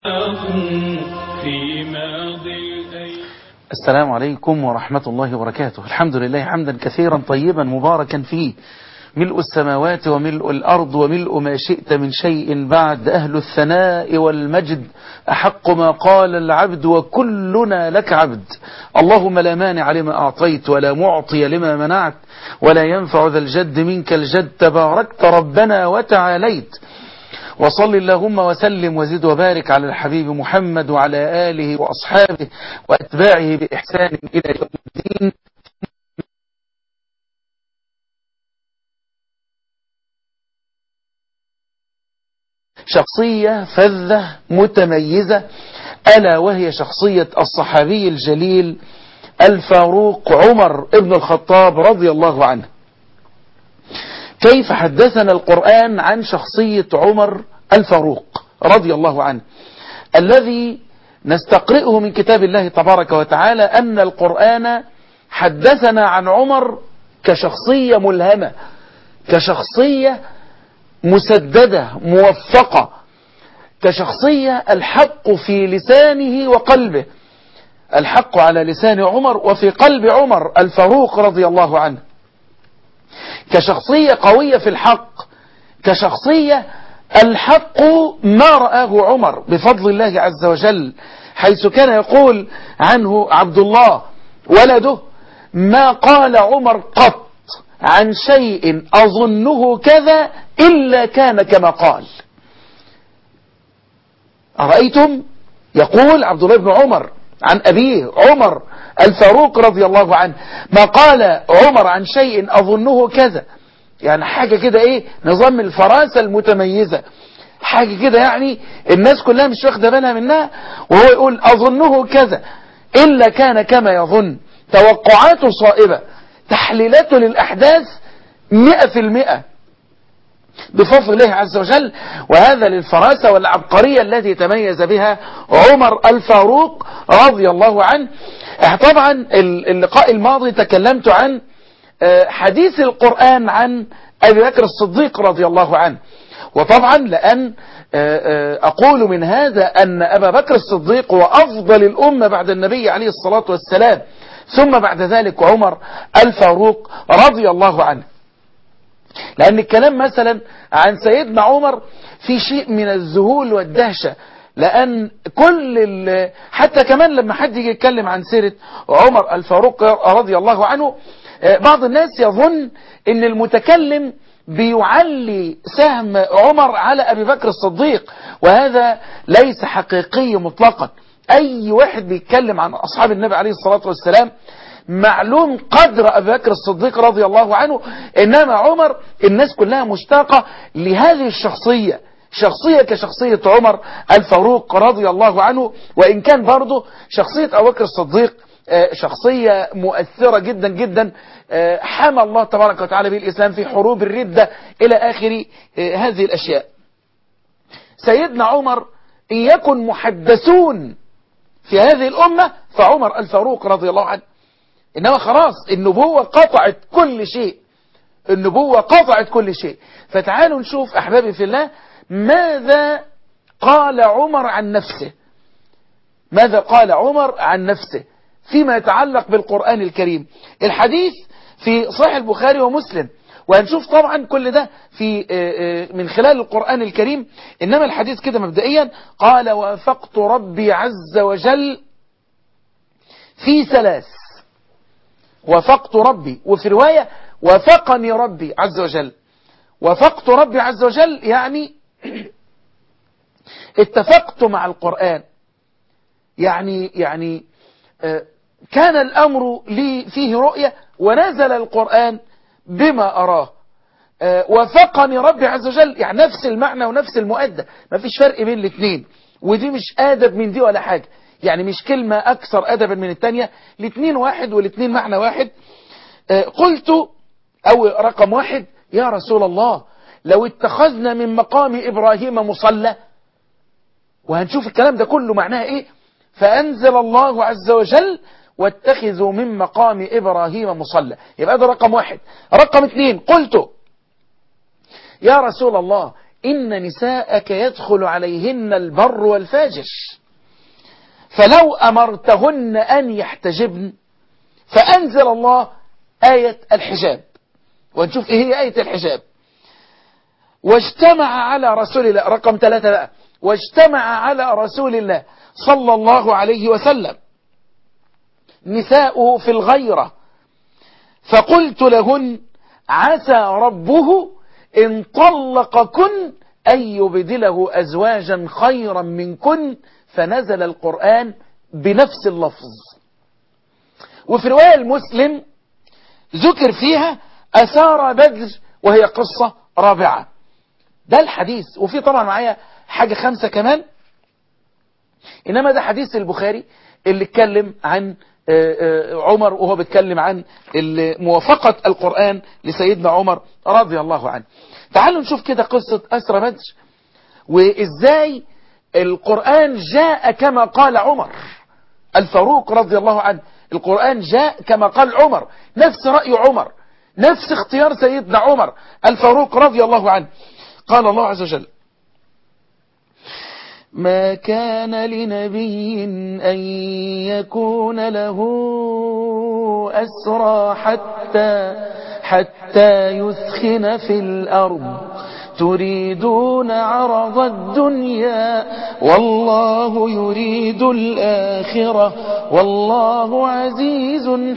في ماضي الأيام السلام عليكم ورحمة الله وبركاته الحمد لله حمدا كثيرا طيبا مباركا فيه ملء السماوات وملء الأرض وملء ما شئت من شيء بعد أهل الثناء والمجد أحق ما قال العبد وكلنا لك عبد اللهم لا مانع لما أعطيت ولا معطي لما منعت ولا ينفع ذا الجد منك الجد تباركت ربنا وتعاليت وصل اللهم وسلم وزد وبارك على الحبيب محمد وعلى آله وأصحابه وأتباعه بإحسان إلى يوم الدين شخصية فذة متميزة ألا وهي شخصية الصحابي الجليل الفاروق عمر ابن الخطاب رضي الله عنه كيف حدثنا القرآن عن شخصية عمر الفاروق رضي الله عنه الذي نستقرئه من كتاب الله تبارك وتعالى أن القرآن حدثنا عن عمر كشخصية ملهمة كشخصية مسددة موفقة كشخصية الحق في لسانه وقلبه الحق على لسان عمر وفي قلب عمر الفاروق رضي الله عنه كشخصية قوية في الحق كشخصية الحق ما رآه عمر بفضل الله عز وجل حيث كان يقول عنه عبد الله ولده ما قال عمر قط عن شيء أظنه كذا إلا كان كما قال أرأيتم يقول عبد الله بن عمر عن أبيه عمر الفاروق رضي الله عنه ما قال عمر عن شيء أظنه كذا يعني حاجة كده ايه نظام الفراسة المتميزة حاجة كده يعني الناس كلها مش واخدة بالها منها وهو يقول أظنه كذا إلا كان كما يظن توقعاته صائبة تحليلاته للأحداث مئة في المئة بفضل الله عز وجل وهذا للفراسة والعبقرية التي تميز بها عمر الفاروق رضي الله عنه طبعا اللقاء الماضي تكلمت عن حديث القرآن عن أبي بكر الصديق رضي الله عنه وطبعا لأن أقول من هذا أن أبا بكر الصديق هو أفضل الأمة بعد النبي عليه الصلاة والسلام ثم بعد ذلك عمر الفاروق رضي الله عنه لأن الكلام مثلا عن سيدنا عمر في شيء من الذهول والدهشة لأن كل حتى كمان لما حد يجي يتكلم عن سيرة عمر الفاروق رضي الله عنه بعض الناس يظن ان المتكلم بيعلي سهم عمر على أبي بكر الصديق وهذا ليس حقيقي مطلقا أي واحد بيتكلم عن أصحاب النبي عليه الصلاة والسلام معلوم قدر أبي بكر الصديق رضي الله عنه إنما عمر الناس كلها مشتاقة لهذه الشخصية شخصية كشخصية عمر الفاروق رضي الله عنه وإن كان برضه شخصية أبو بكر الصديق شخصية مؤثرة جدا جدا حمى الله تبارك وتعالى به الإسلام في حروب الردة إلى آخر هذه الأشياء سيدنا عمر إن يكن محدثون في هذه الأمة فعمر الفاروق رضي الله عنه إنما خلاص النبوة قطعت كل شيء النبوة قطعت كل شيء فتعالوا نشوف أحبابي في الله ماذا قال عمر عن نفسه ماذا قال عمر عن نفسه فيما يتعلق بالقرآن الكريم الحديث في صحيح البخاري ومسلم وهنشوف طبعا كل ده في من خلال القرآن الكريم إنما الحديث كده مبدئيا قال وافقت ربي عز وجل في ثلاث وافقت ربي وفي رواية وافقني ربي عز وجل وافقت ربي عز وجل يعني اتفقت مع القرآن يعني يعني كان الأمر لي فيه رؤية ونزل القرآن بما أراه وفقني ربي عز وجل يعني نفس المعنى ونفس المؤدى ما فيش فرق بين الاثنين ودي مش أدب من دي ولا حاجة يعني مش كلمة أكثر أدبا من الثانية الاثنين واحد والاثنين معنى واحد قلت أو رقم واحد يا رسول الله لو اتخذنا من مقام إبراهيم مصلى وهنشوف الكلام ده كله معناه إيه فأنزل الله عز وجل واتخذوا من مقام إبراهيم مصلى يبقى ده رقم واحد رقم اثنين قلت يا رسول الله إن نساءك يدخل عليهن البر والفاجر فلو أمرتهن أن يحتجبن فأنزل الله آية الحجاب ونشوف إيه هي آية الحجاب واجتمع على رسول الله رقم ثلاثة بقى واجتمع على رسول الله صلى الله عليه وسلم نساؤه في الغيرة فقلت لهن عسى ربه إن طلقكن أن يبدله أزواجا خيرا منكن فنزل القرآن بنفس اللفظ وفي رواية المسلم ذكر فيها أسار بدر وهي قصة رابعة ده الحديث وفي طبعا معايا حاجة خمسة كمان إنما ده حديث البخاري اللي اتكلم عن عمر وهو بيتكلم عن موافقة القرآن لسيدنا عمر رضي الله عنه تعالوا نشوف كده قصة أسرى بدر وإزاي القرآن جاء كما قال عمر الفاروق رضي الله عنه القرآن جاء كما قال عمر نفس رأي عمر نفس اختيار سيدنا عمر الفاروق رضي الله عنه قال الله عز وجل ما كان لنبي أن يكون له أسرى حتى حتى يثخن في الأرض تريدون عرض الدنيا والله يريد الآخرة والله عزيز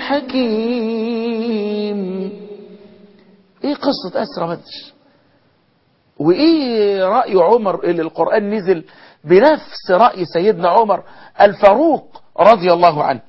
حكيم ايه قصة أسرى بدر وايه رأي عمر اللي القرآن نزل بنفس رأي سيدنا عمر الفاروق رضي الله عنه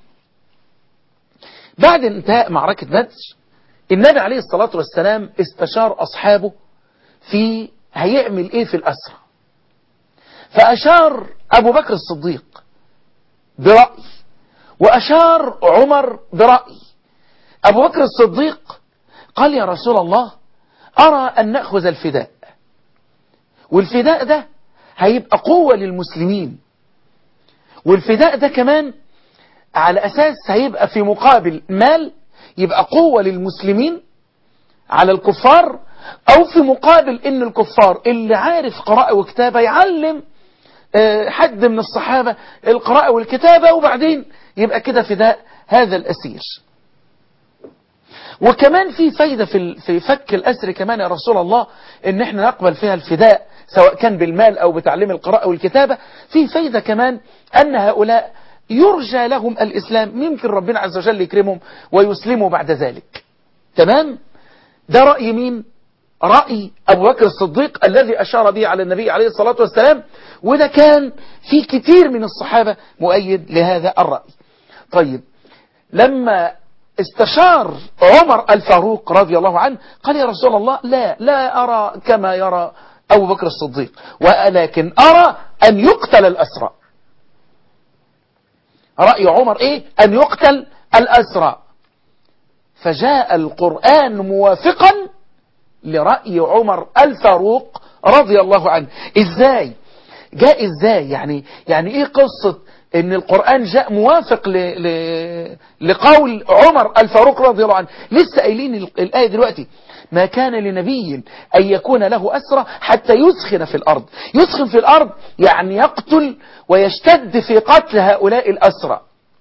بعد انتهاء معركة بدر النبي عليه الصلاة والسلام استشار أصحابه في هيعمل ايه في الأسرة فأشار أبو بكر الصديق برأي وأشار عمر برأي أبو بكر الصديق قال يا رسول الله أرى أن نأخذ الفداء والفداء ده هيبقى قوة للمسلمين والفداء ده كمان على أساس هيبقى في مقابل مال يبقى قوة للمسلمين على الكفار أو في مقابل إن الكفار اللي عارف قراءة وكتابة يعلم حد من الصحابة القراءة والكتابة وبعدين يبقى كده فداء هذا الأسير وكمان في فايدة في في فك الأسر كمان يا رسول الله إن احنا نقبل فيها الفداء سواء كان بالمال أو بتعليم القراءة والكتابة في فايدة كمان أن هؤلاء يرجى لهم الإسلام ممكن ربنا عز وجل يكرمهم ويسلموا بعد ذلك تمام ده رأي مين رأي أبو بكر الصديق الذي أشار به على النبي عليه الصلاة والسلام وده كان في كتير من الصحابة مؤيد لهذا الرأي طيب لما استشار عمر الفاروق رضي الله عنه قال يا رسول الله لا لا أرى كما يرى أبو بكر الصديق ولكن أرى أن يقتل الأسرى رأي عمر إيه أن يقتل الأسرى فجاء القرآن موافقا لرأي عمر الفاروق رضي الله عنه إزاي جاء إزاي يعني يعني إيه قصة ان القرآن جاء موافق ل... ل... لقول عمر الفاروق رضي الله عنه لسه قايلين الآية دلوقتي ما كان لنبي أن يكون له أسرى حتى يسخن في الأرض يسخن في الأرض يعني يقتل ويشتد في قتل هؤلاء الأسرى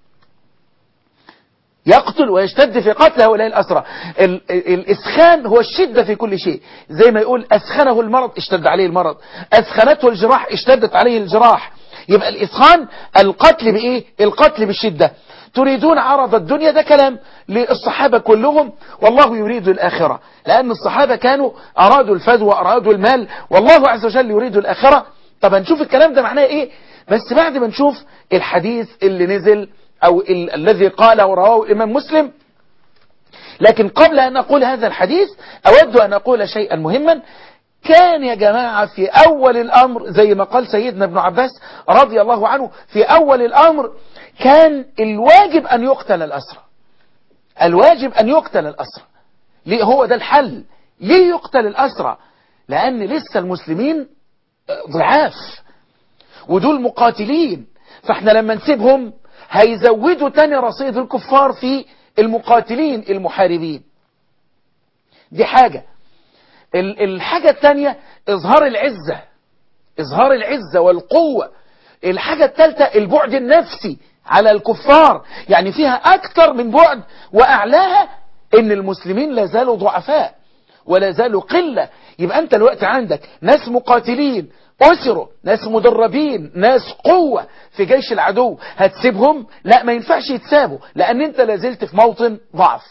يقتل ويشتد في قتل هؤلاء الأسرى ال... الإسخان هو الشدة في كل شيء زي ما يقول أسخنه المرض اشتد عليه المرض أسخنته الجراح اشتدت عليه الجراح يبقى الإسخان القتل بإيه القتل بالشدة تريدون عرض الدنيا ده كلام للصحابة كلهم والله يريد الآخرة لأن الصحابة كانوا أرادوا الفدوى وأرادوا المال والله عز وجل يريد الآخرة طب هنشوف الكلام ده معناه إيه بس بعد ما نشوف الحديث اللي نزل أو ال الذي قاله ورواه الإمام مسلم لكن قبل أن أقول هذا الحديث أود أن أقول شيئا مهما كان يا جماعة في أول الأمر زي ما قال سيدنا ابن عباس رضي الله عنه في أول الأمر كان الواجب أن يقتل الأسرى الواجب أن يقتل الأسرى ليه هو ده الحل ليه يقتل الأسرى لأن لسه المسلمين ضعاف ودول مقاتلين فاحنا لما نسيبهم هيزودوا تاني رصيد الكفار في المقاتلين المحاربين دي حاجة ال- الحاجة الثانية إظهار العزة إظهار العزة والقوة الحاجة الثالثة البعد النفسي على الكفار يعني فيها أكثر من بعد وأعلاها إن المسلمين لا زالوا ضعفاء ولا زالوا قلة يبقى أنت الوقت عندك ناس مقاتلين أسروا ناس مدربين ناس قوة في جيش العدو هتسيبهم لا ما ينفعش يتسابوا لأن أنت لازلت في موطن ضعف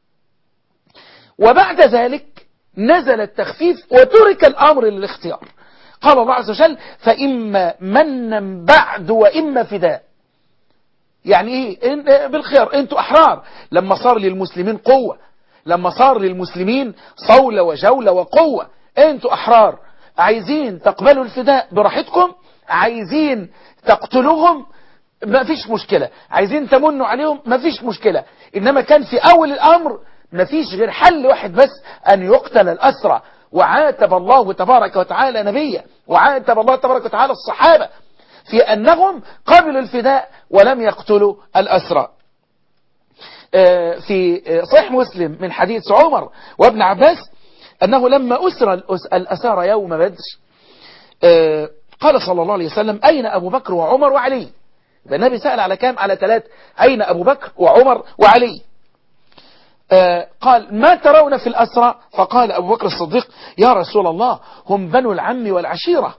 وبعد ذلك نزل التخفيف وترك الأمر للاختيار قال الله عز وجل فإما منا بعد وإما فداء يعني ايه إن بالخيار انتوا احرار لما صار للمسلمين قوة لما صار للمسلمين صولة وجولة وقوة انتوا احرار عايزين تقبلوا الفداء براحتكم عايزين تقتلوهم ما فيش مشكلة عايزين تمنوا عليهم ما فيش مشكلة انما كان في اول الامر ما فيش غير حل واحد بس ان يقتل الاسرى وعاتب الله تبارك وتعالى نبيه وعاتب الله تبارك وتعالى الصحابة في أنهم قبلوا الفداء ولم يقتلوا الأسرى آه، في آه، صحيح مسلم من حديث عمر وابن عباس أنه لما أسر الأس- الأسارى يوم بدر آه، قال صلى الله عليه وسلم أين أبو بكر وعمر وعلي يبقى النبي سأل على كام على ثلاث أين أبو بكر وعمر وعلي آه، قال ما ترون في الأسرى فقال أبو بكر الصديق يا رسول الله هم بنو العم والعشيرة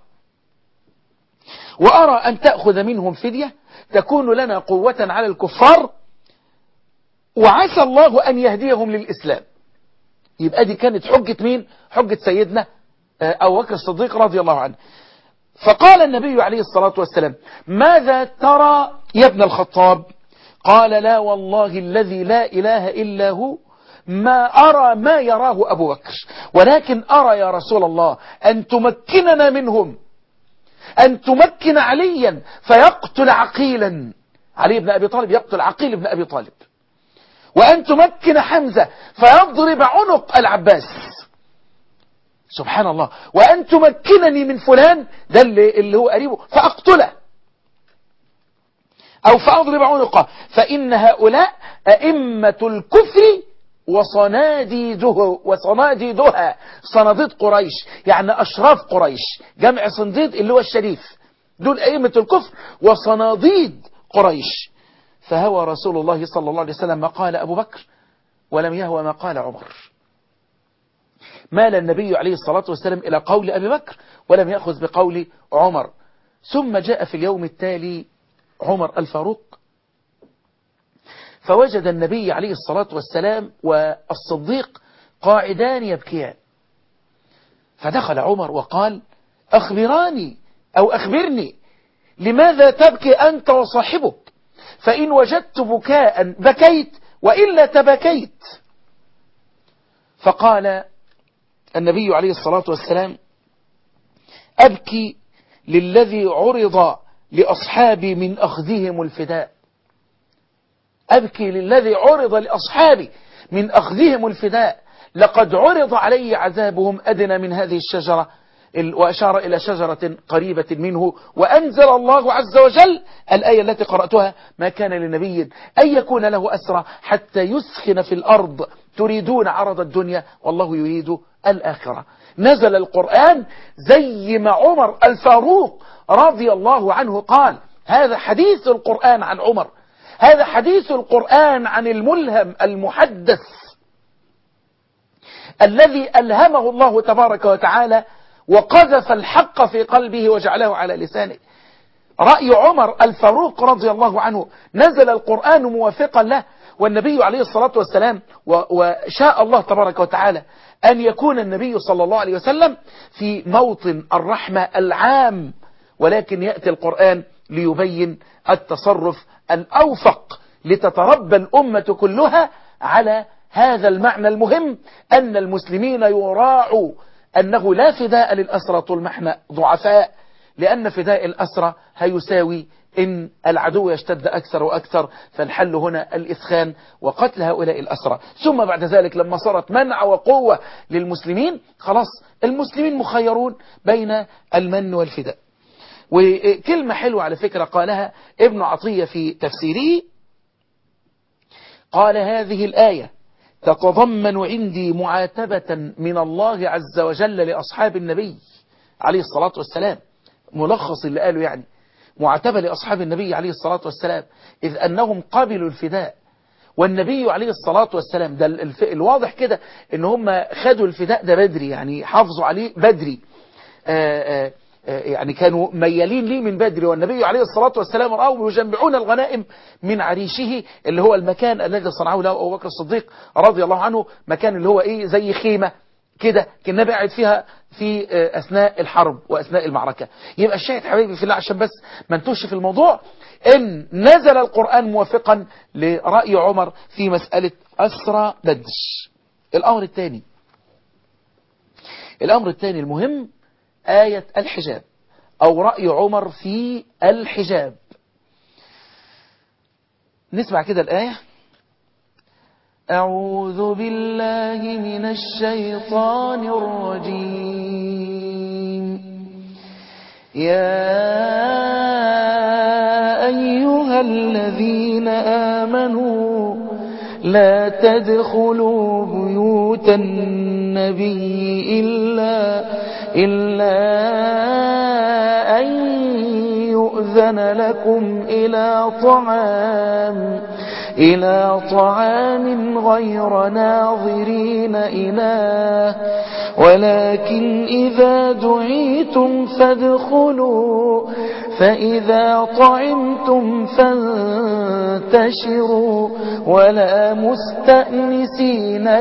وأرى أن تأخذ منهم فدية تكون لنا قوة على الكفار وعسى الله أن يهديهم للإسلام يبقى دي كانت حجة مين حجة سيدنا آه، أبو بكر الصديق رضي الله عنه فقال النبي عليه الصلاة والسلام ماذا ترى يا ابن الخطاب قال لا والله الذي لا إله إلا هو ما أرى ما يراه أبو بكر ولكن أرى يا رسول الله أن تمكننا منهم أن تمكن عليا فيقتل عقيلا علي بن أبي طالب يقتل عقيل بن أبي طالب وأن تمكن حمزة فيضرب عنق العباس سبحان الله وأن تمكنني من فلان ده اللي, اللي هو قريبه فأقتله أو فأضرب عنقه فإن هؤلاء أئمة الكفر وصناديده وصناديدها صناديد قريش يعني أشراف قريش جمع صنديد اللي هو الشريف دول أئمة الكفر وصناديد قريش فهوى رسول الله صلى الله عليه وسلم ما قال أبو بكر ولم يهوى ما قال عمر مال النبي عليه الصلاة والسلام إلى قول أبي بكر ولم يأخذ بقول عمر ثم جاء في اليوم التالي عمر الفاروق فوجد النبي عليه الصلاة والسلام والصديق قاعدان يبكيان فدخل عمر وقال أخبراني أو أخبرني لماذا تبكي أنت وصاحبك فإن وجدت بكاء بكيت وإلا تبكيت فقال النبي عليه الصلاة والسلام أبكي للذي عرض لأصحابي من أخذهم الفداء أبكي للذي عرض لأصحابي من أخذهم الفداء لقد عرض علي عذابهم أدنى من هذه الشجرة وأشار إلى شجرة قريبة منه وأنزل الله عز وجل الآية التي قرأتها ما كان لنبي أن يكون له أسرى حتى يسخن في الأرض تريدون عرض الدنيا والله يريد الآخرة نزل القرآن زي ما عمر الفاروق رضي الله عنه قال هذا حديث القرآن عن عمر هذا حديث القرآن عن الملهم المحدث الذي ألهمه الله تبارك وتعالى وقذف الحق في قلبه وجعله على لسانه رأي عمر الفاروق رضي الله عنه نزل القرآن موافقا له والنبي عليه الصلاة والسلام وشاء الله تبارك وتعالى أن يكون النبي صلى الله عليه وسلم في موطن الرحمة العام ولكن يأتي القرآن ليبين التصرف الأوفق لتتربى الأمة كلها على هذا المعنى المهم أن المسلمين يراعوا أنه لا فداء للأسرى طول ما احنا ضعفاء لأن فداء الأسرى هيساوي إن العدو يشتد أكثر وأكثر فالحل هنا الإثخان وقتل هؤلاء الأسرى ثم بعد ذلك لما صارت منع وقوة للمسلمين خلاص المسلمين مخيرون بين المن والفداء وكلمة حلوة على فكرة قالها ابن عطية في تفسيره قال هذه الآية تتضمن عندي معاتبة من الله عز وجل لأصحاب النبي عليه الصلاة والسلام ملخص اللي قاله يعني معاتبة لأصحاب النبي عليه الصلاة والسلام إذ أنهم قبلوا الفداء والنبي عليه الصلاة والسلام ده الف... الواضح كده ان هم خدوا الفداء ده بدري يعني حافظوا عليه بدري آآ آآ يعني كانوا ميالين ليه من بدري والنبي عليه الصلاة والسلام رأوا يجمعون الغنائم من عريشه اللي هو المكان الذي صنعه له أبو بكر الصديق رضي الله عنه مكان اللي هو إيه زي خيمة كده كان النبي قاعد فيها في أثناء الحرب وأثناء المعركة يبقى الشاهد حبيبي في الله عشان بس ما نتوش في الموضوع إن نزل القرآن موافقا لرأي عمر في مسألة أسرى بدر الأمر الثاني الأمر الثاني المهم آية الحجاب أو رأي عمر في الحجاب نسمع كده الآية أعوذ بالله من الشيطان الرجيم يا أيها الذين آمنوا لا تدخلوا بيوت النبي إلا إلا أن يؤذن لكم إلى طعام إلى طعام غير ناظرين إله ولكن إذا دعيتم فادخلوا فإذا طعمتم فانتشروا ولا مستأنسين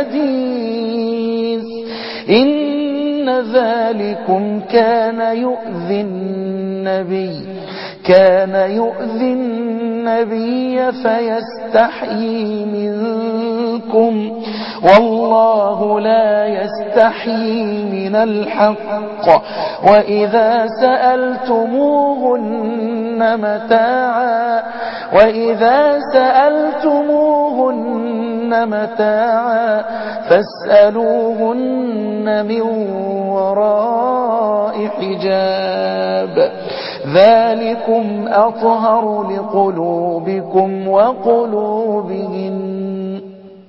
لحديث إن ذلكم كان يؤذي النبي كان يؤذي النبي فيستحيي منكم والله لا يستحيي من الحق وإذا سألتموهن متاعا وإذا سألتموهن متاعا فاسألوهن من وراء حجاب ذلكم أطهر لقلوبكم وقلوبهن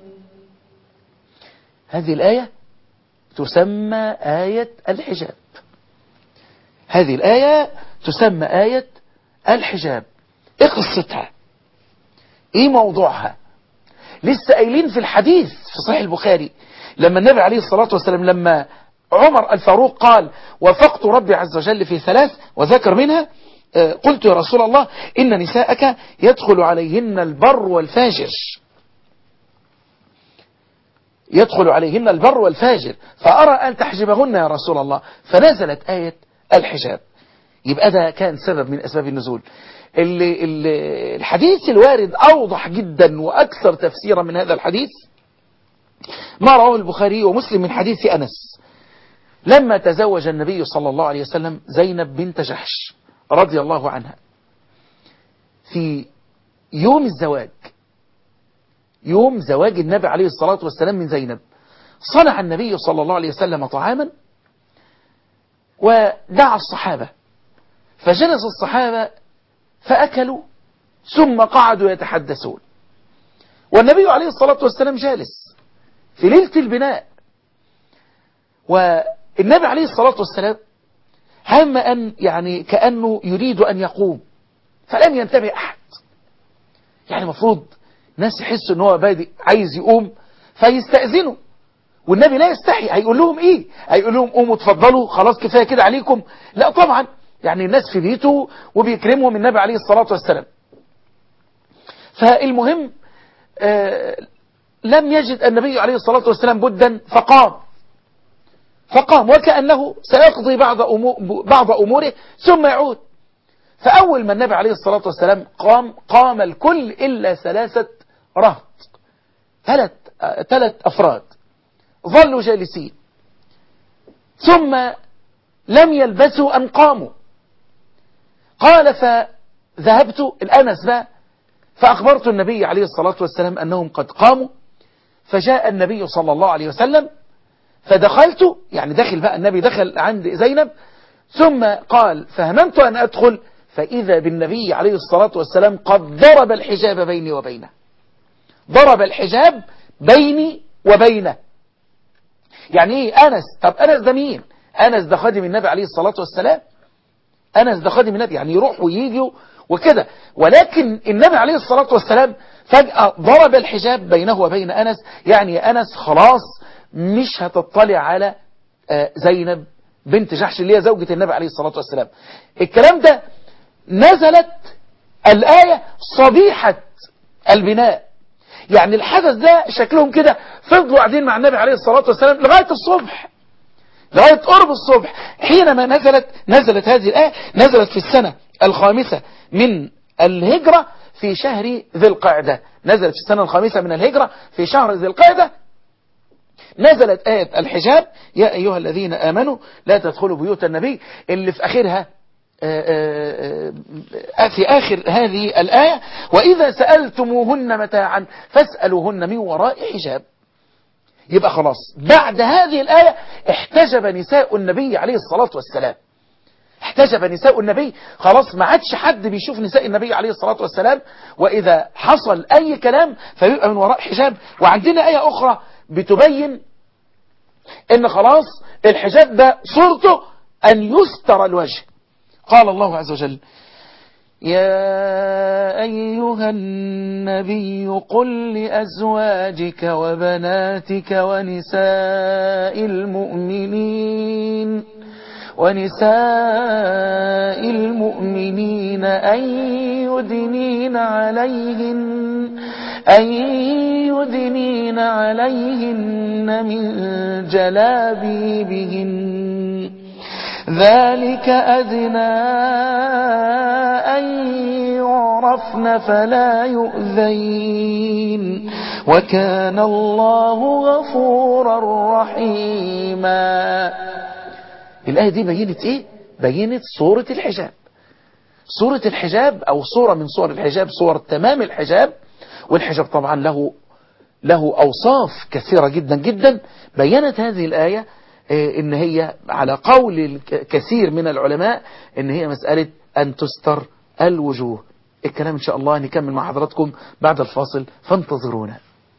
هذه الآية تسمى آية الحجاب هذه الآية تسمى آية الحجاب ايه قصتها ايه موضوعها لسه قايلين في الحديث في صحيح البخاري لما النبي عليه الصلاة والسلام لما عمر الفاروق قال وفقت ربي عز وجل في ثلاث وذكر منها قلت يا رسول الله إن نساءك يدخل عليهن البر والفاجر يدخل عليهن البر والفاجر فأرى أن تحجبهن يا رسول الله فنزلت آية الحجاب يبقى ده كان سبب من أسباب النزول اللي اللي الحديث الوارد أوضح جدا وأكثر تفسيرا من هذا الحديث ما رواه البخاري ومسلم من حديث أنس لما تزوج النبي صلى الله عليه وسلم زينب بنت جحش رضي الله عنها في يوم الزواج يوم زواج النبي عليه الصلاة والسلام من زينب صنع النبي صلى الله عليه وسلم طعاما ودعا الصحابة فجلس الصحابة فأكلوا ثم قعدوا يتحدثون والنبي عليه الصلاة والسلام جالس في ليلة البناء والنبي عليه الصلاة والسلام هم أن يعني كأنه يريد أن يقوم فلم ينتبه أحد يعني مفروض ناس يحسوا ان هو بادئ عايز يقوم فيستأذنوا والنبي لا يستحي هيقول لهم ايه هيقول لهم قوموا اتفضلوا خلاص كفايه كده عليكم لا طبعا يعني الناس في بيته وبيكرمهم النبي عليه الصلاة والسلام فالمهم آه لم يجد النبي عليه الصلاة والسلام بدا فقام فقام وكأنه سيقضي بعض, أمور بعض أموره ثم يعود فأول ما النبي عليه الصلاة والسلام قام قام الكل إلا ثلاثة رهط ثلاث ثلاث أفراد ظلوا جالسين ثم لم يلبثوا أن قاموا قال فذهبت الأنس بقى فأخبرت النبي عليه الصلاة والسلام أنهم قد قاموا فجاء النبي صلى الله عليه وسلم فدخلت يعني دخل بقى النبي دخل عند زينب ثم قال فهممت أن أدخل فإذا بالنبي عليه الصلاة والسلام قد ضرب الحجاب بيني وبينه ضرب الحجاب بيني وبينه يعني ايه انس طب انس ده مين انس ده خادم النبي عليه الصلاة والسلام انس ده خادم النبي يعني يروح ويجي وكده ولكن النبي عليه الصلاة والسلام فجأة ضرب الحجاب بينه وبين انس يعني انس خلاص مش هتطلع على زينب بنت جحش اللي هي زوجة النبي عليه الصلاة والسلام الكلام ده نزلت الآية صبيحة البناء يعني الحدث ده شكلهم كده فضلوا قاعدين مع النبي عليه الصلاة والسلام لغاية الصبح لغاية قرب الصبح حينما نزلت نزلت هذه الآية نزلت في السنة الخامسة من الهجرة في شهر ذي القعدة نزلت في السنة الخامسة من الهجرة في شهر ذي القعدة نزلت آية الحجاب يا أيها الذين آمنوا لا تدخلوا بيوت النبي اللي في آخرها في آخر هذه الآية وإذا سألتموهن متاعا فاسألوهن من وراء حجاب يبقى خلاص بعد هذه الآية احتجب نساء النبي عليه الصلاة والسلام احتجب نساء النبي خلاص ما عادش حد بيشوف نساء النبي عليه الصلاة والسلام وإذا حصل أي كلام فيبقى من وراء حجاب وعندنا آية أخرى بتبين ان خلاص الحجاب ده صورته أن يستر الوجه قال الله عز وجل يا أيها النبي قل لأزواجك وبناتك ونساء المؤمنين ونساء المؤمنين أن يدنين عليهن أن يدنين عليهن من جلابيبهن ذلك أدنى أن يعرفن فلا يؤذين وكان الله غفورا رحيما الآية دي بينت إيه؟ بينت صورة الحجاب صورة الحجاب أو صورة من صور الحجاب صور تمام الحجاب والحجاب طبعا له له أوصاف كثيرة جدا جدا بينت هذه الآية ان هي على قول كثير من العلماء ان هي مسألة ان تستر الوجوه الكلام ان شاء الله نكمل مع حضراتكم بعد الفاصل فانتظرونا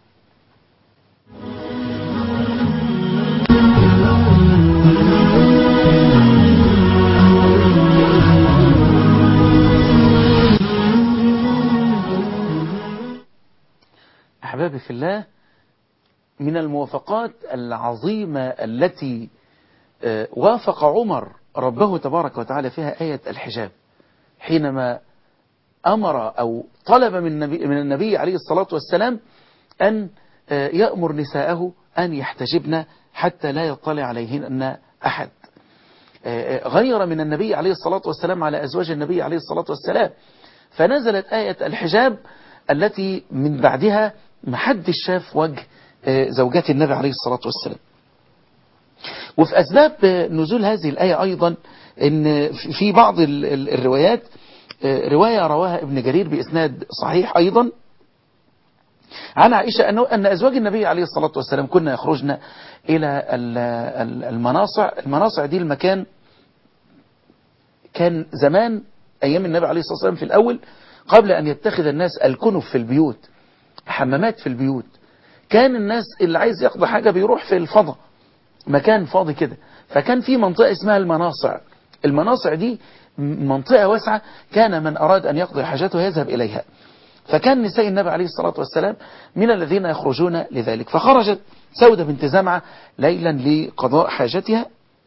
أحبابي في الله من الموافقات العظيمة التي وافق عمر ربه تبارك وتعالى فيها آية الحجاب حينما أمر أو طلب من النبي, من النبي عليه الصلاة والسلام أن يأمر نساءه أن يحتجبن حتى لا يطلع عليهن أحد غير من النبي عليه الصلاة والسلام على أزواج النبي عليه الصلاة والسلام فنزلت آية الحجاب التي من بعدها محدش شاف وجه زوجات النبي عليه الصلاة والسلام وفي أسباب نزول هذه الآية أيضا إن في بعض الروايات رواية رواها ابن جرير بإسناد صحيح أيضا عن عائشة أنه أن أزواج النبي عليه الصلاة والسلام كنا يخرجن إلى المناصع المناصع دي المكان كان زمان أيام النبي عليه الصلاة والسلام في الأول قبل أن يتخذ الناس الكنف في البيوت حمامات في البيوت كان الناس اللي عايز يقضي حاجة بيروح في الفضاء مكان فاضي كده فكان في منطقة اسمها المناصع المناصع دي منطقة واسعة كان من أراد أن يقضي حاجته يذهب إليها فكان نساء النبي عليه الصلاة والسلام من الذين يخرجون لذلك فخرجت سودة بنت زمعة ليلا لقضاء حاجتها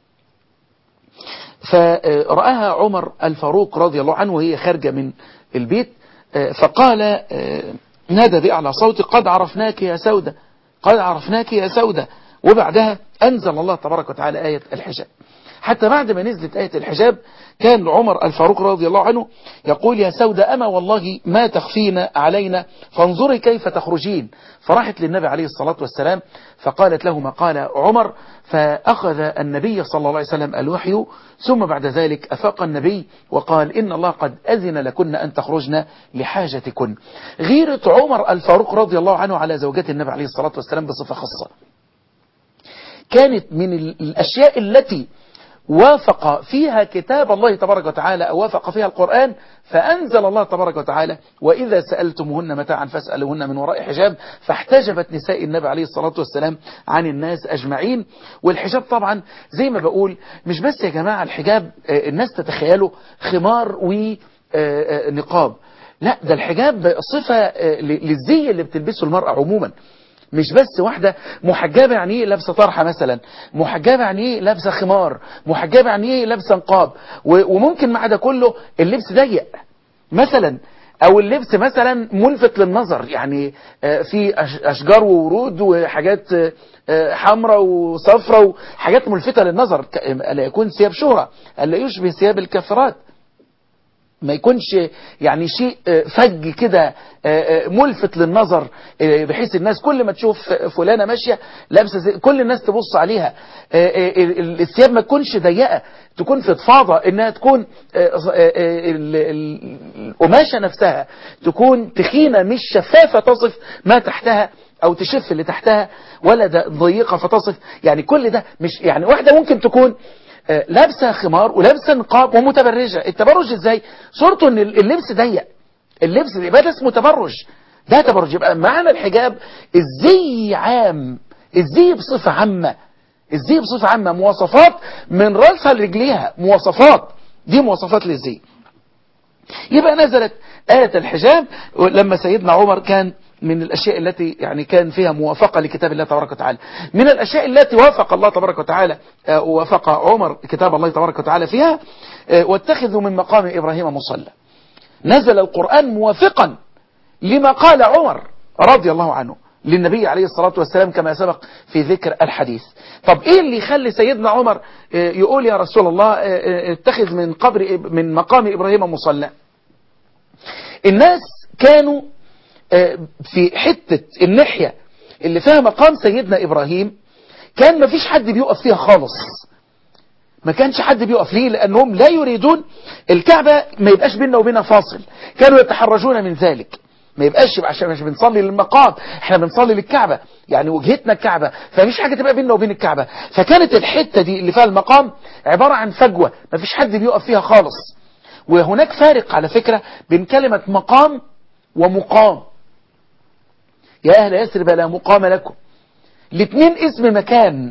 فرآها عمر الفاروق رضي الله عنه وهي خارجة من البيت فقال نادى بأعلى صوت قد عرفناك يا سودة قد عرفناك يا سودة وبعدها أنزل الله تبارك وتعالى آية الحجاب حتى بعد ما نزلت آية الحجاب كان عمر الفاروق رضي الله عنه يقول يا سودة أما والله ما تخفين علينا فانظري كيف تخرجين فراحت للنبي عليه الصلاة والسلام فقالت له ما قال عمر فأخذ النبي صلى الله عليه وسلم الوحي ثم بعد ذلك أفاق النبي وقال إن الله قد أذن لكن أن تخرجن لحاجتكن غيرة عمر الفاروق رضي الله عنه على زوجات النبي عليه الصلاة والسلام بصفة خاصة كانت من الأشياء التي وافق فيها كتاب الله تبارك وتعالى أو وافق فيها القرآن فأنزل الله تبارك وتعالى وإذا سألتموهن متاعا فاسألوهن من وراء حجاب فاحتجبت نساء النبي عليه الصلاة والسلام عن الناس أجمعين والحجاب طبعا زي ما بقول مش بس يا جماعة الحجاب الناس تتخيله خمار ونقاب لا ده الحجاب صفة للزي اللي بتلبسه المرأة عموما مش بس واحدة محجبة يعني ايه لابسة طرحة مثلا محجبة يعني ايه لابسة خمار محجبة يعني ايه لابسة نقاب وممكن مع ده كله اللبس ضيق مثلا او اللبس مثلا ملفت للنظر يعني في اشجار وورود وحاجات حمراء وصفراء وحاجات ملفتة للنظر الا يكون ثياب شهرة الا يشبه ثياب الكافرات ما يكونش يعني شيء فج كده ملفت للنظر بحيث الناس كل ما تشوف فلانة ماشية لابسة كل الناس تبص عليها الثياب ما تكونش ضيقة تكون فضفاضة انها تكون القماشة نفسها تكون تخينة مش شفافة تصف ما تحتها او تشف اللي تحتها ولا ضيقة فتصف يعني كل ده مش يعني واحدة ممكن تكون لابسه خمار ولابسه نقاب ومتبرجه التبرج ازاي صورته ان اللبس ضيق اللبس يبقى ده اسمه تبرج ده تبرج يبقى معنى الحجاب الزي عام الزي بصفه عامه الزي بصفه عامه مواصفات من راسها لرجليها مواصفات دي مواصفات للزي يبقى نزلت آية الحجاب لما سيدنا عمر كان من الأشياء التي يعني كان فيها موافقة لكتاب الله تبارك وتعالى من الأشياء التي وافق الله تبارك وتعالى وافق عمر كتاب الله تبارك وتعالى فيها واتخذوا من مقام إبراهيم مصلى نزل القرآن موافقا لما قال عمر رضي الله عنه للنبي عليه الصلاة والسلام كما سبق في ذكر الحديث طب ايه اللي يخلي سيدنا عمر يقول يا رسول الله اتخذ من قبر من مقام إبراهيم مصلى الناس كانوا في حتة الناحية اللي فيها مقام سيدنا إبراهيم كان ما فيش حد بيقف فيها خالص ما كانش حد بيقف ليه لأنهم لا يريدون الكعبة ما يبقاش بيننا وبينها فاصل كانوا يتحرجون من ذلك ما يبقاش عشان مش بنصلي للمقام احنا بنصلي للكعبة يعني وجهتنا الكعبة فمفيش حاجة تبقى بيننا وبين الكعبة فكانت الحتة دي اللي فيها المقام عبارة عن فجوة ما فيش حد بيقف فيها خالص وهناك فارق على فكرة بين كلمة مقام ومقام يا أهل يثرب لا مقام لكم الاثنين اسم مكان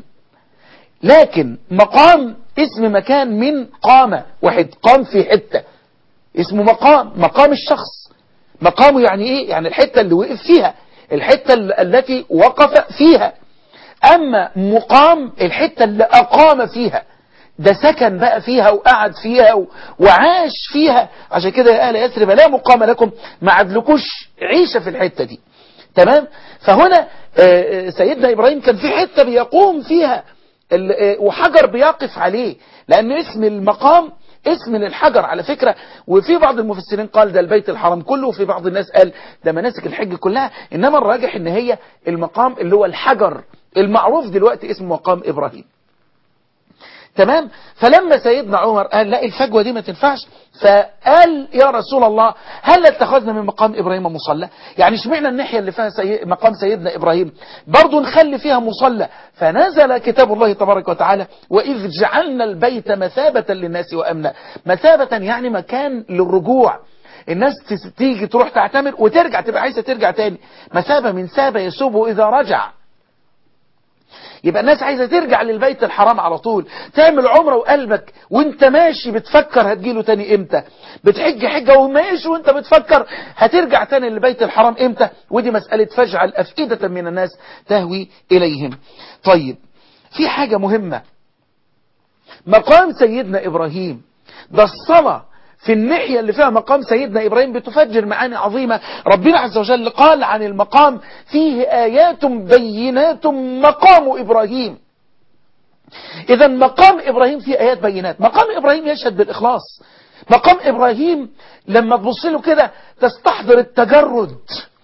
لكن مقام اسم مكان من قامة واحد قام في حتة اسمه مقام مقام الشخص مقامه يعني ايه يعني الحتة اللي وقف فيها الحتة التي وقف فيها اما مقام الحتة اللي اقام فيها ده سكن بقى فيها وقعد فيها وعاش فيها عشان كده يا اهل يثرب لا مقام لكم ما عدلكوش عيشة في الحتة دي تمام فهنا سيدنا إبراهيم كان في حتة بيقوم فيها وحجر بيقف عليه لأن اسم المقام اسم للحجر على فكرة وفي بعض المفسرين قال ده البيت الحرام كله وفي بعض الناس قال ده مناسك الحج كلها إنما الراجح إن هي المقام اللي هو الحجر المعروف دلوقتي اسمه مقام إبراهيم تمام فلما سيدنا عمر قال لا الفجوة دي ما تنفعش فقال يا رسول الله هل اتخذنا من مقام إبراهيم مصلى يعني اشمعنا الناحية اللي فيها سي... مقام سيدنا إبراهيم برضو نخلي فيها مصلى فنزل كتاب الله تبارك وتعالى وإذ جعلنا البيت مثابة للناس وأمنا مثابة يعني مكان للرجوع الناس تيجي تروح تعتمر وترجع تبقى عايزة ترجع تاني مثابة من ساب يسوب إذا رجع يبقى الناس عايزة ترجع للبيت الحرام على طول تعمل عمره وقلبك وانت ماشي بتفكر هتجيله تاني امتى بتحج حجة وماشي وانت بتفكر هترجع تاني للبيت الحرام امتى ودي مسألة فاجعل أفئدة من الناس تهوي إليهم طيب في حاجة مهمة مقام سيدنا إبراهيم ده الصلاة في الناحية اللي فيها مقام سيدنا إبراهيم بتفجر معاني عظيمة ربنا عز وجل قال عن المقام فيه آيات بينات مقام إبراهيم إذا مقام إبراهيم فيه آيات بينات مقام إبراهيم يشهد بالإخلاص مقام إبراهيم لما تبص له كده تستحضر التجرد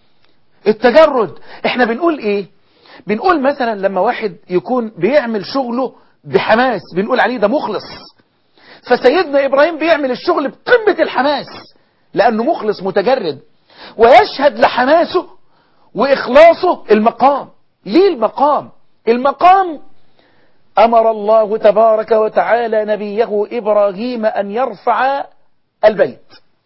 التجرد احنا بنقول ايه بنقول مثلا لما واحد يكون بيعمل شغله بحماس بنقول عليه ده مخلص فسيدنا إبراهيم بيعمل الشغل بقمة الحماس لأنه مخلص متجرد ويشهد لحماسه وإخلاصه المقام ليه المقام المقام أمر الله تبارك وتعالى نبيه إبراهيم أن يرفع البيت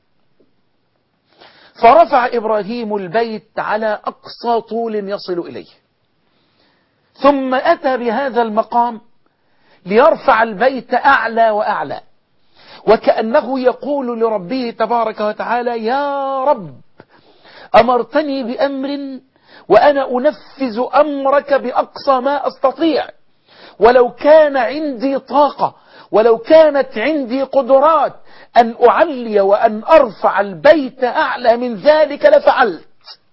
فرفع إبراهيم البيت على أقصى طول يصل إليه ثم أتى بهذا المقام ليرفع البيت أعلى وأعلى وكأنه يقول لربه تبارك وتعالى يا رب أمرتني بأمر وأنا أنفذ أمرك بأقصى ما أستطيع ولو كان عندي طاقة ولو كانت عندي قدرات أن أعلي وأن أرفع البيت أعلى من ذلك لفعلت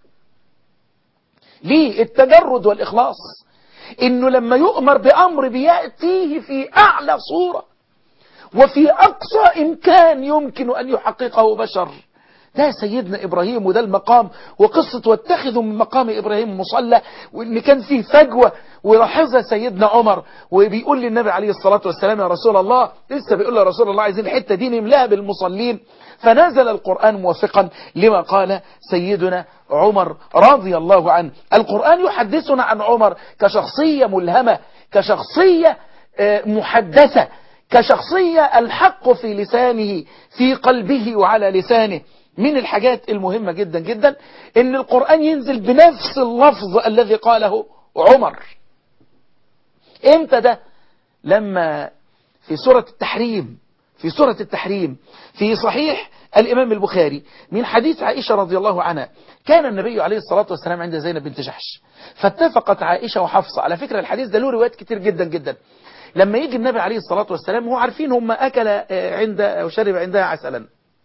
ليه التجرد والإخلاص إنه لما يؤمر بأمر بيأتيه في أعلى صورة وفي أقصى إمكان يمكن أن يحققه بشر ده سيدنا إبراهيم وده المقام وقصة واتخذوا من مقام إبراهيم مصلى وإن كان فيه فجوة ولاحظها سيدنا عمر وبيقول للنبي عليه الصلاة والسلام يا رسول الله لسه بيقول له يا رسول الله عايزين الحتة دي نملاها بالمصلين فنزل القرآن موافقا لما قال سيدنا عمر رضي الله عنه القرآن يحدثنا عن عمر كشخصية ملهمة كشخصية محدثة كشخصية الحق في لسانه في قلبه وعلى لسانه من الحاجات المهمة جدا جدا ان القرآن ينزل بنفس اللفظ الذي قاله عمر امتى ده لما في سورة التحريم في سورة التحريم في صحيح الإمام البخاري من حديث عائشة رضي الله عنها كان النبي عليه الصلاة والسلام عند زينب بنت جحش فاتفقت عائشة وحفصة على فكرة الحديث ده له روايات كتير جدا جدا لما يجي النبي عليه الصلاة والسلام هو عارفين هم أكل عند أو شرب عندها عسلا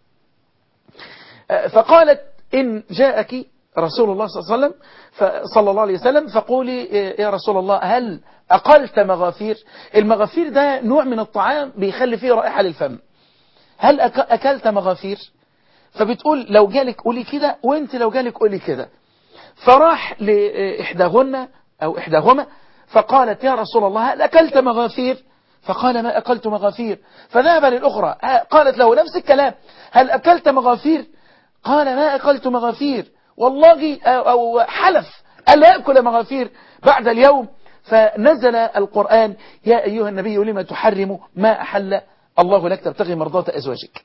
فقالت إن جاءك رسول الله صلى الله عليه وسلم صلى الله عليه وسلم فقولي يا رسول الله هل أقلت مغافير المغافير ده نوع من الطعام بيخلي فيه رائحة للفم هل أكلت مغافير فبتقول لو جالك قولي كده وانت لو جالك قولي كده فراح لإحداهن أو إحداهما فقالت يا رسول الله هل أكلت مغافير فقال ما أكلت مغافير فذهب للأخرى قالت له نفس الكلام هل أكلت مغافير قال ما أكلت مغافير والله أو حلف ألا يأكل مغافير بعد اليوم فنزل القرآن يا أيها النبي لما تحرم ما أحل الله لك تبتغي مرضات أزواجك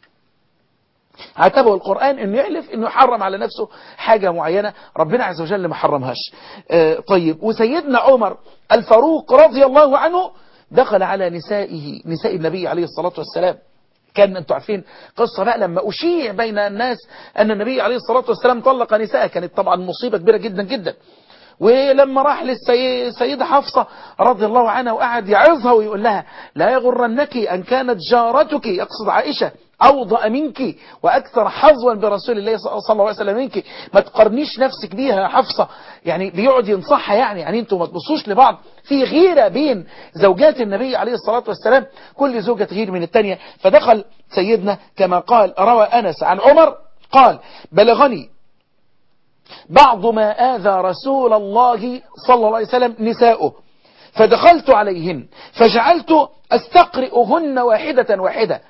عتبه القرآن انه يحلف انه يحرم على نفسه حاجة معينة ربنا عز وجل ما حرمهاش آه طيب وسيدنا عمر الفاروق رضي الله عنه دخل على نسائه نساء النبي عليه الصلاة والسلام كان انتوا عارفين قصة بقى لما أشيع بين الناس أن النبي عليه الصلاة والسلام طلق نساء كانت طبعا مصيبة كبيرة جدا جدا ولما راح للسيدة حفصة رضي الله عنها وقعد يعظها ويقول لها لا يغرنك أن كانت جارتك يقصد عائشة أوضأ منك وأكثر حظوا برسول الله صلى الله عليه وسلم منك ما تقرنيش نفسك بيها يا حفصة يعني بيقعد ينصحها يعني يعني انتوا ما تبصوش لبعض في غيرة بين زوجات النبي عليه الصلاة والسلام كل زوجة تغير من التانية فدخل سيدنا كما قال روى أنس عن عمر قال بلغني بعض ما آذى رسول الله صلى الله عليه وسلم نساؤه فدخلت عليهن فجعلت أستقرئهن واحدة واحدة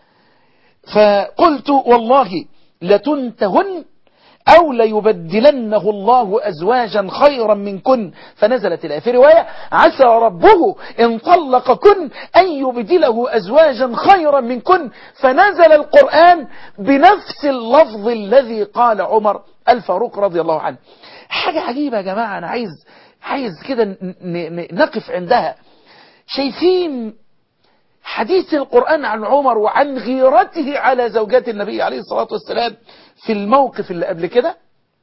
فقلت والله لتنتهن أو ليبدلنه الله أزواجا خيرا منكن فنزلت الآية في رواية عسى ربه إن طلقكن أن يبدله أزواجا خيرا منكن فنزل القرآن بنفس اللفظ الذي قال عمر الفاروق رضي الله عنه حاجة عجيبة يا جماعة أنا عايز عايز كده نقف عندها شايفين حديث القرآن عن عمر وعن غيرته على زوجات النبي عليه الصلاة والسلام في الموقف اللي قبل كده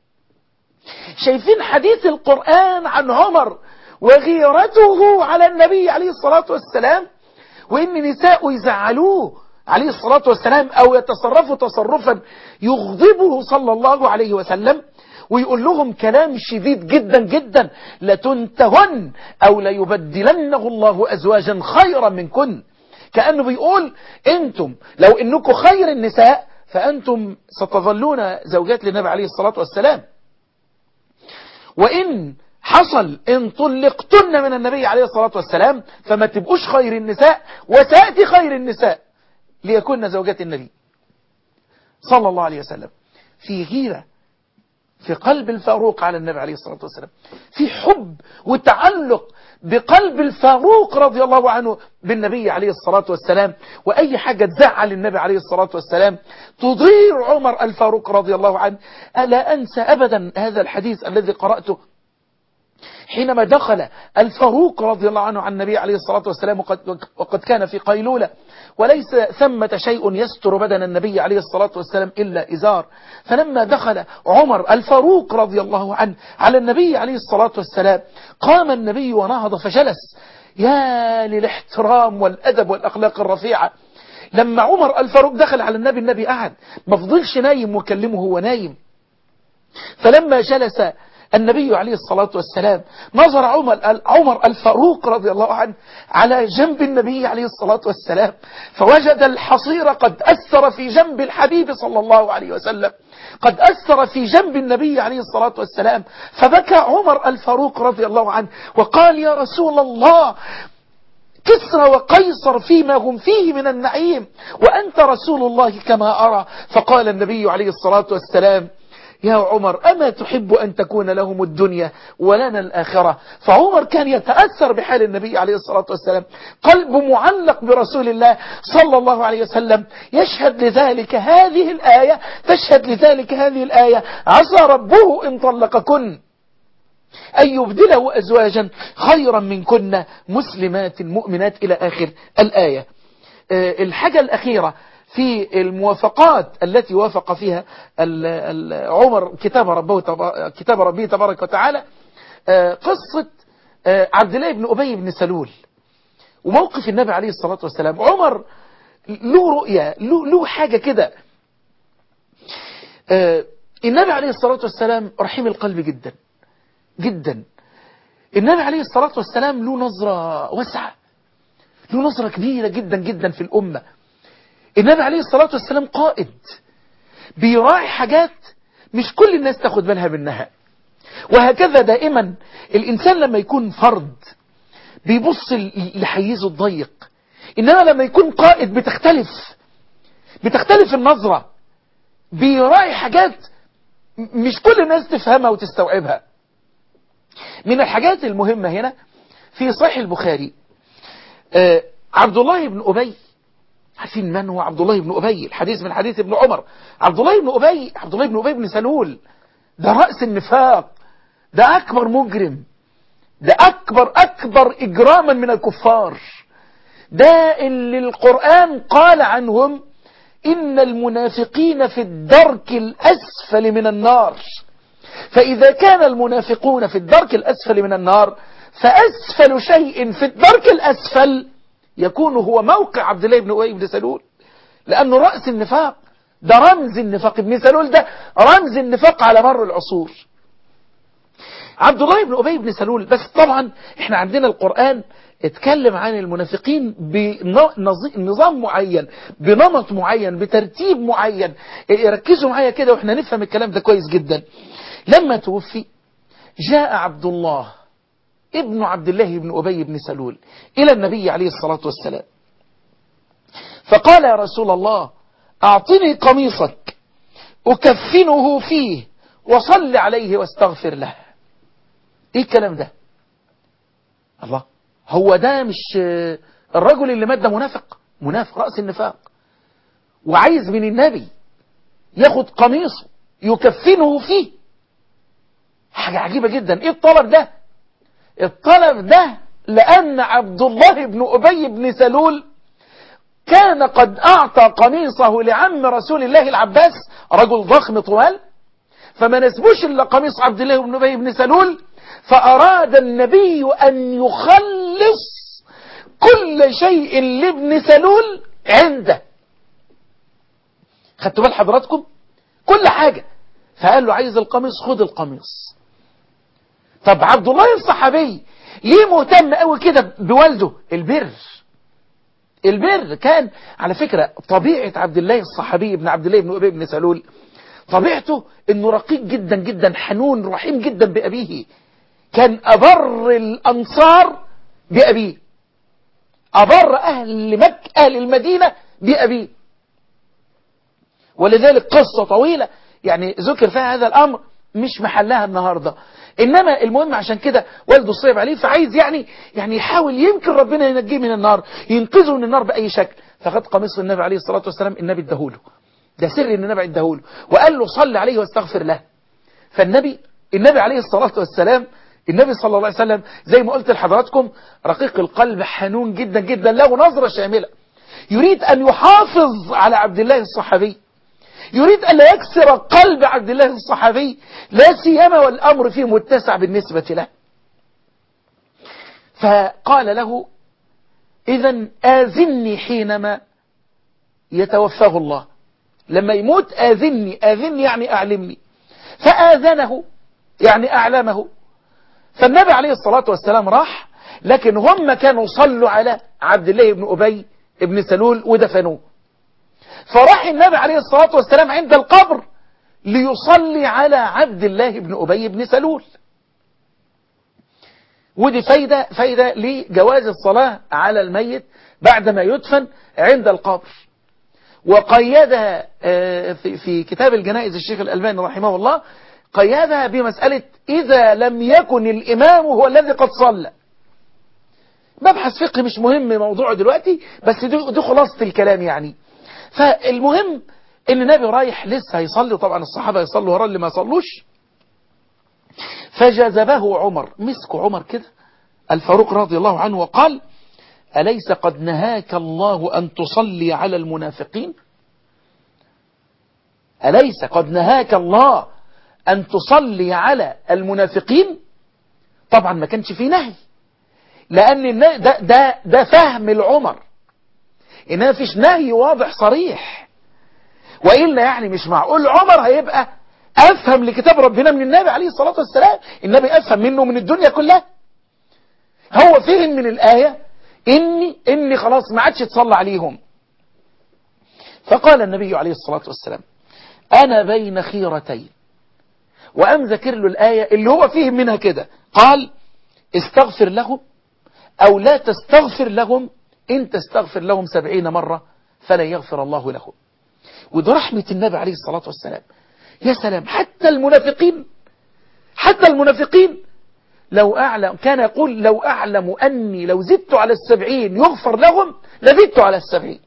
شايفين حديث القرآن عن عمر وغيرته على النبي عليه الصلاة والسلام وإن نساء يزعلوه عليه الصلاة والسلام أو يتصرفوا تصرفا يغضبه صلى الله عليه وسلم ويقول لهم كلام شديد جدا جدا لتنتهن أو ليبدلنه الله أزواجا خيرا منكن كأنه بيقول انتم لو انكم خير النساء فأنتم ستظلون زوجات للنبي عليه الصلاة والسلام وإن حصل إن طلقتن من النبي عليه الصلاة والسلام فما تبقوش خير النساء وتأتي خير النساء ليكون زوجات النبي صلى الله عليه وسلم في غيرة في قلب الفاروق على النبي عليه الصلاة والسلام في حب وتعلق بقلب الفاروق رضي الله عنه بالنبي عليه الصلاة والسلام وأي حاجة تزعل النبي عليه الصلاة والسلام تضير عمر الفاروق رضي الله عنه ألا أنسى أبدا هذا الحديث الذي قرأته حينما دخل الفاروق رضي الله عنه عن النبي عليه الصلاة والسلام وقد, وقد كان في قيلولة وليس ثمة شيء يستر بدن النبي عليه الصلاة والسلام إلا إزار فلما دخل عمر الفاروق رضي الله عنه على النبي عليه الصلاة والسلام قام النبي ونهض فجلس يا للاحترام والأدب والأخلاق الرفيعة لما عمر الفاروق دخل على النبي النبي قعد ما فضلش نايم وكلمه هو نايم فلما جلس النبي عليه الصلاة والسلام نظر عمر, عمر الفاروق رضي الله عنه على جنب النبي عليه الصلاة والسلام فوجد الحصير قد أثر في جنب الحبيب صلى الله عليه وسلم قد أثر في جنب النبي عليه الصلاة والسلام فبكى عمر الفاروق رضي الله عنه وقال يا رسول الله كسرى وقيصر فيما هم فيه من النعيم وأنت رسول الله كما أرى فقال النبي عليه الصلاة والسلام يا عمر أما تحب أن تكون لهم الدنيا ولنا الآخرة فعمر كان يتأثر بحال النبي عليه الصلاة والسلام قلبه معلق برسول الله صلى الله عليه وسلم يشهد لذلك هذه الآية تشهد لذلك هذه الآية عسى ربه إن طلقكن أن يبدله أزواجا خيرا منكن مسلمات مؤمنات إلى آخر الآية الحاجة الأخيرة في الموافقات التي وافق فيها ال ال عمر كتاب ربه كتاب ربه تبارك وتعالى قصة عبد الله بن أبي بن سلول وموقف النبي عليه الصلاة والسلام عمر له رؤية له, له حاجة كده النبي عليه الصلاة والسلام رحيم القلب جدا جدا النبي عليه الصلاة والسلام له نظرة واسعة له نظرة كبيرة جدا جدا في الأمة النبي عليه الصلاة والسلام قائد بيراعي حاجات مش كل الناس تاخد بالها منها وهكذا دائما الإنسان لما يكون فرد بيبص لحيزه الضيق إنما لما يكون قائد بتختلف بتختلف النظرة بيراعي حاجات مش كل الناس تفهمها وتستوعبها من الحاجات المهمة هنا في صحيح البخاري آه عبد الله بن أبي عارفين من هو عبد الله بن أبي الحديث من حديث ابن عمر عبد الله بن أبي عبد الله بن أبي بن سلول ده رأس النفاق ده أكبر مجرم ده أكبر أكبر إجراما من الكفار ده اللي القرآن قال عنهم إن المنافقين في الدرك الأسفل من النار فإذا كان المنافقون في الدرك الأسفل من النار فأسفل شيء في الدرك الأسفل يكون هو موقع عبد الله بن أبي بن سلول لأنه رأس النفاق ده رمز النفاق ابن سلول ده رمز النفاق على مر العصور عبد الله بن أبي بن سلول بس طبعا احنا عندنا القرآن اتكلم عن المنافقين بنظام معين بنمط معين بترتيب معين ركزوا معايا كده واحنا نفهم الكلام ده كويس جدا لما توفي جاء عبد الله ابن عبد الله بن أبي بن سلول إلى النبي عليه الصلاة والسلام فقال يا رسول الله أعطني قميصك أكفنه فيه وصل عليه واستغفر له ايه الكلام ده الله هو ده مش الرجل اللي مات ده منافق منافق رأس النفاق وعايز من النبي ياخد قميصه يكفنه فيه حاجة عجيبة جدا ايه الطلب ده الطلب ده لأن عبد الله بن أبي بن سلول كان قد أعطى قميصه لعم رسول الله العباس رجل ضخم طوال فما نسبوش إلا قميص عبد الله بن أبي بن سلول فأراد النبي أن يخلص كل شيء لابن سلول عنده خدتوا بال حضراتكم كل حاجة فقال له عايز القميص خد القميص طب عبد الله الصحابي ليه مهتم قوي كده بوالده البر البر كان على فكرة طبيعة عبد الله الصحابي ابن عبد الله بن أبي بن سلول طبيعته انه رقيق جدا جدا حنون رحيم جدا بأبيه كان أبر الأنصار بأبيه أبر أهل مكة أهل المدينة بأبيه ولذلك قصة طويلة يعني ذكر فيها هذا الأمر مش محلها النهاردة إنما المهم عشان كده والده صيب عليه فعايز يعني يعني يحاول يمكن ربنا ينجيه من النار ينقذه من النار بأي شكل فخد قميص النبي عليه الصلاة والسلام النبي اداهوله ده سر ان النبي اداهوله وقال له صل عليه واستغفر له فالنبي النبي عليه الصلاة والسلام النبي صلى الله عليه وسلم زي ما قلت لحضراتكم رقيق القلب حنون جدا جدا له نظرة شاملة يريد أن يحافظ على عبد الله الصحابي يريد أن لا يكسر قلب عبد الله الصحابي لا سيما والأمر فيه متسع بالنسبة له فقال له إذا آذني حينما يتوفاه الله لما يموت آذني آذني يعني أعلمني فآذنه يعني أعلمه فالنبي عليه الصلاة والسلام راح لكن هم كانوا صلوا على عبد الله بن أبي بن سلول ودفنوه فراح النبي عليه الصلاة والسلام عند القبر ليصلي على عبد الله بن أبي بن سلول ودي فايدة, فايدة لجواز الصلاة على الميت بعدما يدفن عند القبر وقيدها في, في كتاب الجنائز الشيخ الألباني رحمه الله قيدها بمسألة إذا لم يكن الإمام هو الذي قد صلى مبحث فقهي مش مهم موضوعه دلوقتي بس دي, دي خلاصة الكلام يعني فالمهم ان النبي رايح لسه هيصلي طبعا الصحابة يصلوا وراه اللي ما صلوش فجذبه عمر مسك عمر كده الفاروق رضي الله عنه وقال أليس قد نهاك الله أن تصلي على المنافقين أليس قد نهاك الله أن تصلي على المنافقين طبعا ما كانش فيه نهي لأن ده, ده, ده فهم العمر إنها فيش نهي واضح صريح وإلا يعني مش معقول عمر هيبقى أفهم لكتاب ربنا من النبي عليه الصلاة والسلام النبي أفهم منه من الدنيا كلها هو فهم من الآية إني, إني خلاص ما عادش تصلى عليهم فقال النبي عليه الصلاة والسلام أنا بين خيرتين وأم ذكر له الآية اللي هو فيه منها كده قال استغفر لهم أو لا تستغفر لهم إن تستغفر لهم سبعين مرة فلا يغفر الله لهم وده رحمة النبي عليه الصلاة والسلام يا سلام حتى المنافقين حتى المنافقين لو أعلم كان يقول لو أعلم أني لو زدت على السبعين يغفر لهم لزدت على السبعين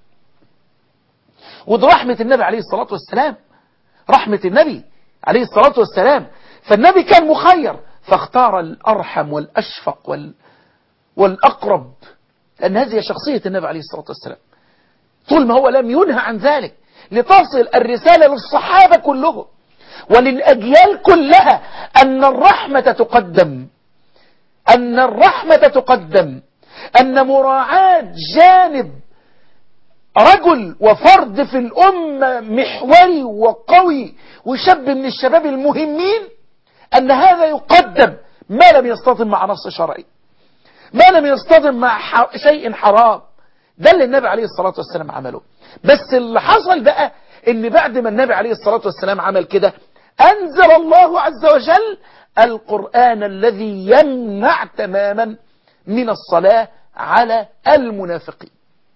وده رحمة النبي عليه الصلاة والسلام رحمة النبي عليه الصلاة والسلام فالنبي كان مخير فاختار الأرحم والأشفق وال... والأقرب لأن هذه شخصية النبي عليه الصلاة والسلام طول ما هو لم ينهى عن ذلك لتصل الرسالة للصحابة كلهم وللأجيال كلها أن الرحمة تقدم أن الرحمة تقدم أن مراعاة جانب رجل وفرد في الأمة محوري وقوي وشاب من الشباب المهمين أن هذا يقدم ما لم يصطدم مع نص شرعي ما لم يصطدم مع شيء حرام ده اللي النبي عليه الصلاة والسلام عمله بس اللي حصل بقى ان بعد ما النبي عليه الصلاة والسلام عمل كده أنزل الله عز وجل القرآن الذي يمنع تماما من الصلاة على المنافقين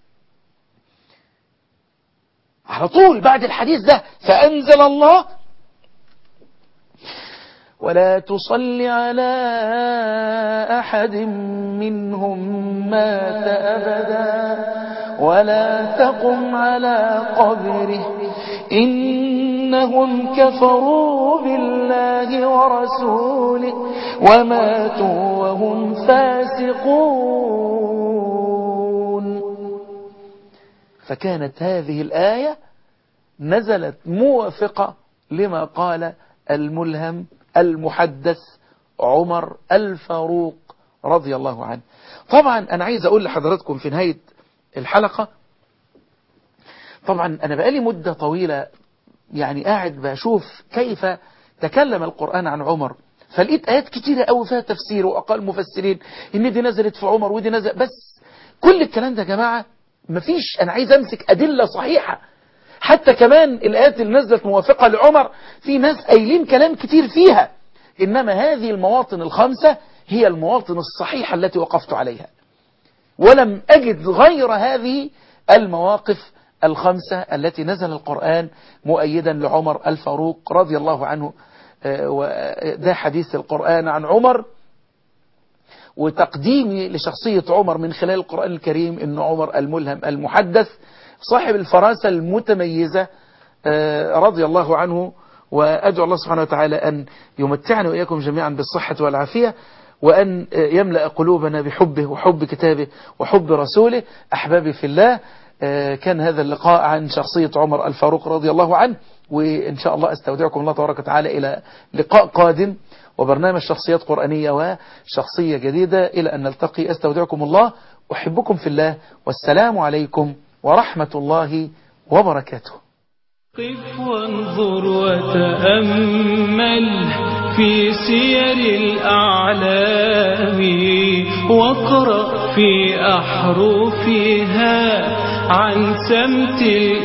على طول بعد الحديث ده فأنزل الله ولا تصل على أحد منهم مات أبدا ولا تقم على قبره إنهم كفروا بالله ورسوله وماتوا وهم فاسقون فكانت هذه الآية نزلت موافقة لما قال الملهم المحدث عمر الفاروق رضي الله عنه طبعا أنا عايز أقول لحضراتكم في نهاية الحلقة طبعا أنا بقالي مدة طويلة يعني قاعد بشوف كيف تكلم القرآن عن عمر فلقيت آيات كتيرة قوي فيها تفسير وأقل مفسرين إن دي نزلت في عمر ودي نزل بس كل الكلام ده يا جماعة مفيش أنا عايز أمسك أدلة صحيحة حتى كمان الآيات اللي نزلت موافقة لعمر في ناس قايلين كلام كتير فيها إنما هذه المواطن الخمسة هي المواطن الصحيحة التي وقفت عليها ولم أجد غير هذه المواقف الخمسة التي نزل القرآن مؤيدا لعمر الفاروق رضي الله عنه وده حديث القرآن عن عمر وتقديمي لشخصية عمر من خلال القرآن الكريم أن عمر الملهم المحدث صاحب الفراسة المتميزة رضي الله عنه وأدعو الله سبحانه وتعالى أن يمتعنا وإياكم جميعا بالصحة والعافية وأن يملأ قلوبنا بحبه وحب كتابه وحب رسوله أحبابي في الله كان هذا اللقاء عن شخصية عمر الفاروق رضي الله عنه وإن شاء الله أستودعكم الله تبارك وتعالى إلى لقاء قادم وبرنامج شخصيات قرآنية وشخصية جديدة إلى أن نلتقي أستودعكم الله أحبكم في الله والسلام عليكم ورحمة الله وبركاته قف وانظر وتأمل في سير الأعلام واقرأ في أحرفها عن سمت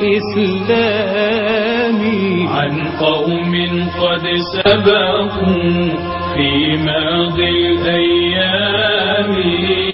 الإسلام عن قوم قد سبقوا في ماضي الأيام